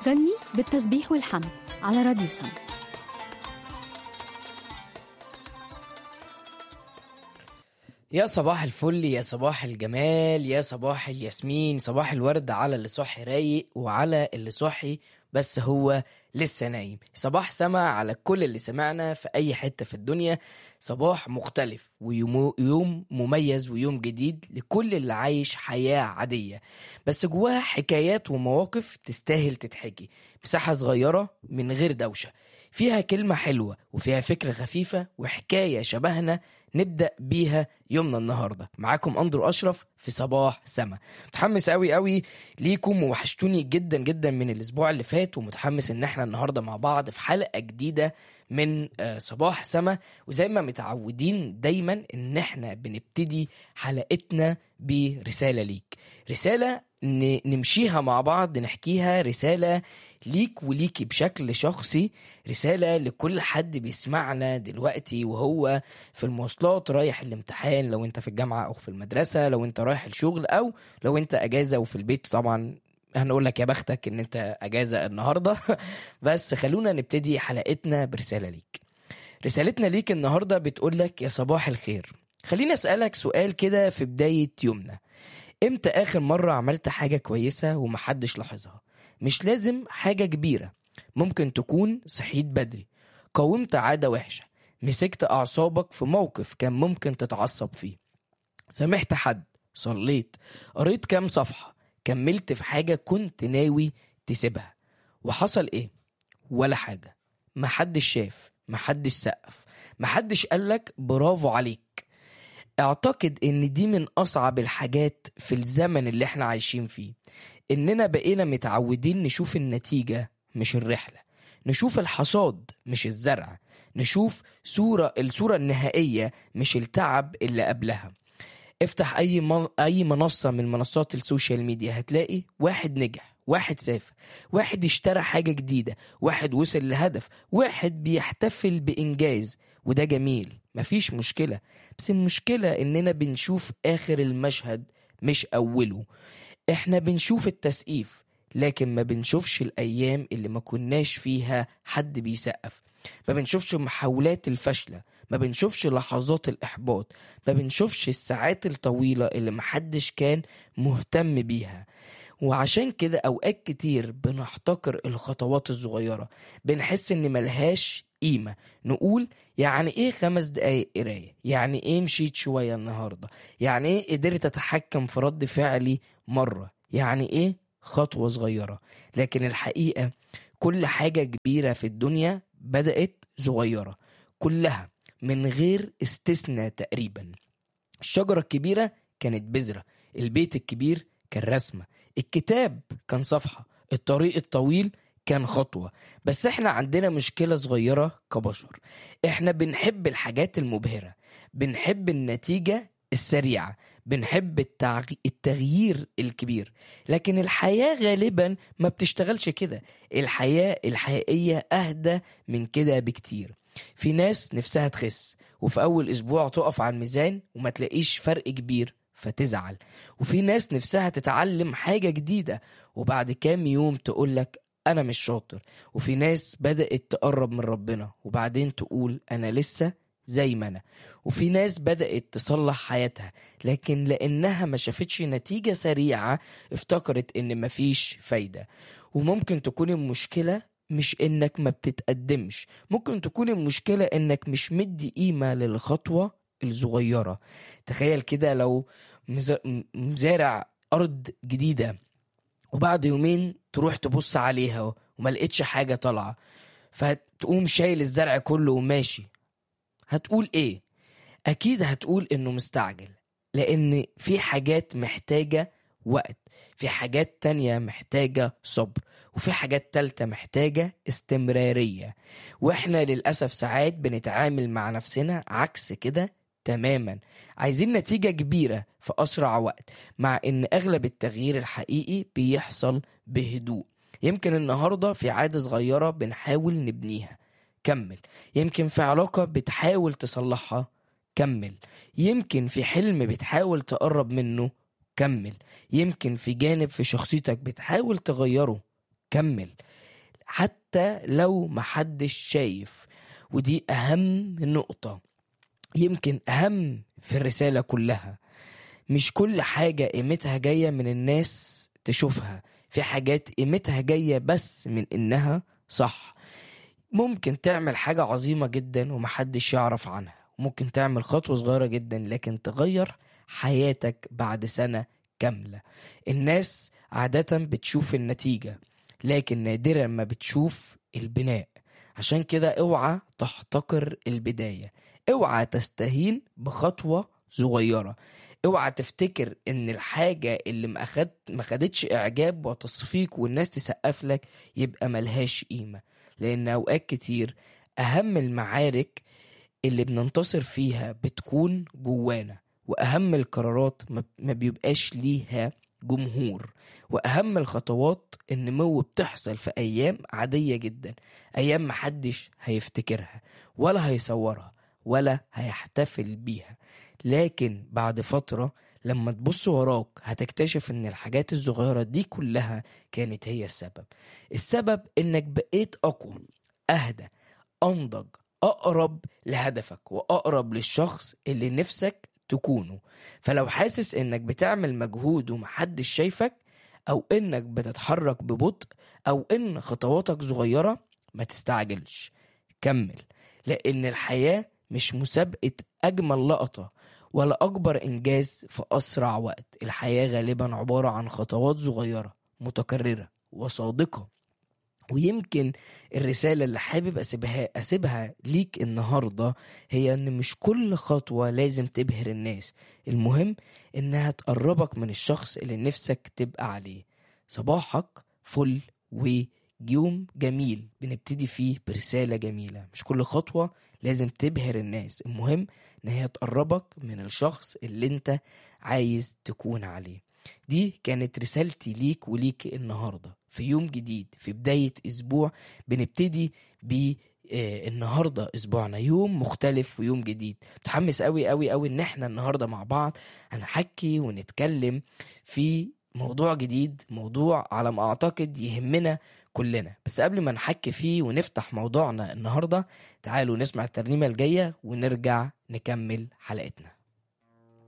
غني بالتسبيح والحمد على راديو سما يا صباح الفل يا صباح الجمال يا صباح الياسمين صباح الورد على اللي صحي رايق وعلى اللي صحي بس هو لسه نايم صباح سما على كل اللي سمعنا في أي حتة في الدنيا صباح مختلف ويوم مميز ويوم جديد لكل اللي عايش حياة عادية بس جواها حكايات ومواقف تستاهل تتحكي مساحة صغيرة من غير دوشة فيها كلمة حلوة وفيها فكرة خفيفة وحكاية شبهنا نبدأ بيها يومنا النهاردة معاكم أندرو أشرف في صباح سما متحمس قوي قوي ليكم ووحشتوني جدا جدا من الأسبوع اللي فات ومتحمس إن احنا النهاردة مع بعض في حلقة جديدة من آه، صباح سما وزي ما متعودين دايما إن احنا بنبتدي حلقتنا برسالة ليك رسالة ن- نمشيها مع بعض نحكيها رسالة ليك وليكي بشكل شخصي رسالة لكل حد بيسمعنا دلوقتي وهو في المواصلات رايح الامتحان لو انت في الجامعة او في المدرسة لو انت رايح الشغل او لو انت اجازة وفي البيت طبعا هنقول لك يا بختك ان انت اجازة النهاردة بس خلونا نبتدي حلقتنا برسالة ليك رسالتنا ليك النهاردة بتقول لك يا صباح الخير خليني اسألك سؤال كده في بداية يومنا امتى اخر مرة عملت حاجة كويسة ومحدش لاحظها مش لازم حاجة كبيرة ممكن تكون صحيت بدري قاومت عادة وحشة مسكت أعصابك في موقف كان ممكن تتعصب فيه سامحت حد صليت قريت كام صفحة كملت في حاجة كنت ناوي تسيبها وحصل ايه ولا حاجة محدش شاف محدش سقف محدش قالك برافو عليك اعتقد ان دي من اصعب الحاجات في الزمن اللي احنا عايشين فيه اننا بقينا متعودين نشوف النتيجة مش الرحلة نشوف الحصاد مش الزرع نشوف صورة الصورة النهائية مش التعب اللي قبلها افتح اي من... اي منصة من منصات السوشيال ميديا هتلاقي واحد نجح واحد سافر واحد اشترى حاجة جديدة واحد وصل لهدف واحد بيحتفل بإنجاز وده جميل مفيش مشكلة بس المشكلة إننا بنشوف آخر المشهد مش أوله إحنا بنشوف التسقيف لكن ما بنشوفش الأيام اللي ما كناش فيها حد بيسقف ما بنشوفش محاولات الفشلة ما بنشوفش لحظات الإحباط ما بنشوفش الساعات الطويلة اللي محدش كان مهتم بيها وعشان كده أوقات كتير بنحتقر الخطوات الصغيرة بنحس إن ملهاش قيمة نقول يعني إيه خمس دقايق قراية يعني إيه مشيت شوية النهاردة يعني إيه قدرت أتحكم في رد فعلي مرة يعني إيه خطوة صغيرة لكن الحقيقة كل حاجة كبيرة في الدنيا بدأت صغيرة كلها من غير استثناء تقريبا الشجرة الكبيرة كانت بذرة البيت الكبير كان رسمة الكتاب كان صفحة الطريق الطويل كان خطوة بس احنا عندنا مشكلة صغيرة كبشر احنا بنحب الحاجات المبهرة بنحب النتيجة السريعة بنحب التعغ- التغيير الكبير لكن الحياة غالبا ما بتشتغلش كده الحياة الحقيقية أهدى من كده بكتير في ناس نفسها تخس وفي أول أسبوع تقف على الميزان وما تلاقيش فرق كبير فتزعل وفي ناس نفسها تتعلم حاجة جديدة وبعد كام يوم تقولك أنا مش شاطر وفي ناس بدأت تقرب من ربنا وبعدين تقول أنا لسه زي ما أنا وفي ناس بدأت تصلح حياتها لكن لأنها ما شافتش نتيجة سريعة افتكرت إن مفيش فايدة وممكن تكون المشكلة مش إنك ما بتتقدمش ممكن تكون المشكلة إنك مش مدي قيمة للخطوة الصغيرة تخيل كده لو مز- م- مزارع أرض جديدة وبعد يومين تروح تبص عليها وما لقيتش حاجة طالعة فتقوم شايل الزرع كله وماشي هتقول ايه اكيد هتقول انه مستعجل لان في حاجات محتاجة وقت في حاجات تانية محتاجة صبر وفي حاجات تالتة محتاجة استمرارية واحنا للأسف ساعات بنتعامل مع نفسنا عكس كده تماما عايزين نتيجة كبيرة في أسرع وقت مع إن أغلب التغيير الحقيقي بيحصل بهدوء يمكن النهاردة في عادة صغيرة بنحاول نبنيها كمل يمكن في علاقة بتحاول تصلحها كمل يمكن في حلم بتحاول تقرب منه كمل يمكن في جانب في شخصيتك بتحاول تغيره كمل حتى لو محدش شايف ودي أهم نقطة يمكن أهم في الرسالة كلها مش كل حاجة قيمتها جاية من الناس تشوفها في حاجات قيمتها جاية بس من إنها صح ممكن تعمل حاجة عظيمة جدا ومحدش يعرف عنها ممكن تعمل خطوة صغيرة جدا لكن تغير حياتك بعد سنة كاملة الناس عادة بتشوف النتيجة لكن نادرا ما بتشوف البناء عشان كده اوعى تحتقر البداية اوعى تستهين بخطوة صغيرة اوعى تفتكر ان الحاجة اللي ما أخد ما خدتش اعجاب وتصفيق والناس تسقف لك يبقى ملهاش قيمة لان اوقات كتير اهم المعارك اللي بننتصر فيها بتكون جوانا واهم القرارات ما- ما بيبقاش ليها جمهور واهم الخطوات النمو بتحصل في ايام عادية جدا ايام محدش هيفتكرها ولا هيصورها ولا هيحتفل بيها لكن بعد فترة لما تبص وراك هتكتشف ان الحاجات الصغيرة دي كلها كانت هي السبب السبب انك بقيت اقوى اهدى انضج اقرب لهدفك واقرب للشخص اللي نفسك تكونه فلو حاسس انك بتعمل مجهود ومحدش شايفك او انك بتتحرك ببطء او ان خطواتك صغيرة ما تستعجلش كمل لان الحياة مش مسابقة اجمل لقطة ولا اكبر انجاز في اسرع وقت الحياة غالبا عبارة عن خطوات صغيرة متكررة وصادقة ويمكن الرسالة اللي حابب أسيبها أسيبها ليك النهاردة هي إن مش كل خطوة لازم تبهر الناس المهم إنها تقربك من الشخص اللي نفسك تبقى عليه صباحك فل ويوم جميل بنبتدي فيه برسالة جميلة مش كل خطوة لازم تبهر الناس المهم إن هي تقربك من الشخص اللي أنت عايز تكون عليه دي كانت رسالتي ليك وليك النهارده في يوم جديد في بداية أسبوع بنبتدي ب آه، النهارده اسبوعنا يوم مختلف ويوم جديد متحمس قوي قوي قوي ان احنا النهارده مع بعض هنحكي ونتكلم في موضوع جديد موضوع على ما اعتقد يهمنا كلنا بس قبل ما نحكي فيه ونفتح موضوعنا النهارده تعالوا نسمع الترنيمه الجايه ونرجع نكمل حلقتنا